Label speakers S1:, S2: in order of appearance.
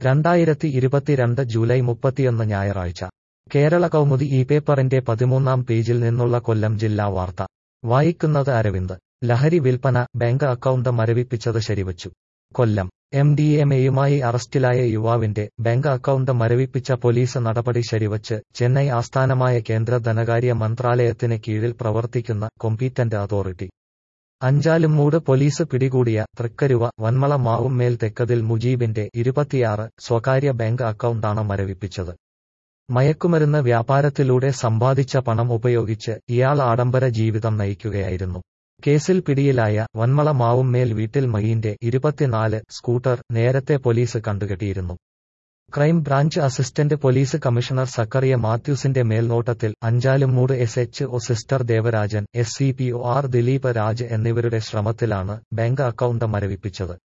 S1: രണ്ടായിരത്തി ഇരുപത്തിരണ്ട് ജൂലൈ മുപ്പത്തിയൊന്ന് ഞായറാഴ്ച കേരള കൗമുദി ഈ പേപ്പറിന്റെ പതിമൂന്നാം പേജിൽ നിന്നുള്ള കൊല്ലം ജില്ലാ വാർത്ത വായിക്കുന്നത് അരവിന്ദ് ലഹരി വിൽപ്പന ബാങ്ക് അക്കൗണ്ട് മരവിപ്പിച്ചത് ശരിവച്ചു കൊല്ലം എം ഡി എം എയുമായി അറസ്റ്റിലായ യുവാവിന്റെ ബാങ്ക് അക്കൗണ്ട് മരവിപ്പിച്ച പോലീസ് നടപടി ശരിവച്ച് ചെന്നൈ ആസ്ഥാനമായ കേന്ദ്ര ധനകാര്യ മന്ത്രാലയത്തിന് കീഴിൽ പ്രവർത്തിക്കുന്ന കോമ്പീറ്റന്റ് അതോറിറ്റി അഞ്ചാലുംമൂട് പോലീസ് പിടികൂടിയ തൃക്കരുവ വന്മള മാവുമ്മേൽ തെക്കതിൽ മുജീബിന്റെ ഇരുപത്തിയാറ് സ്വകാര്യ ബാങ്ക് അക്കൗണ്ടാണ് മരവിപ്പിച്ചത് മയക്കുമരുന്ന് വ്യാപാരത്തിലൂടെ സമ്പാദിച്ച പണം ഉപയോഗിച്ച് ഇയാൾ ആഡംബര ജീവിതം നയിക്കുകയായിരുന്നു കേസിൽ പിടിയിലായ വന്മള മാവുമ്മേൽ വീട്ടിൽ മഹീന്റെ ഇരുപത്തിനാല് സ്കൂട്ടർ നേരത്തെ പോലീസ് കണ്ടുകെട്ടിയിരുന്നു crime branch assistant police commissioner Zachariah മാത്യൂസിന്റെ മേൽനോട്ടത്തിൽ Anchalummoodu S H O sister Devarajan S C P O R Dileep Raj എന്നിവരുടെ ശ്രമത്തിലാണ് ബാങ്ക് അക്കൗണ്ട് മരവിപ്പിച്ചത്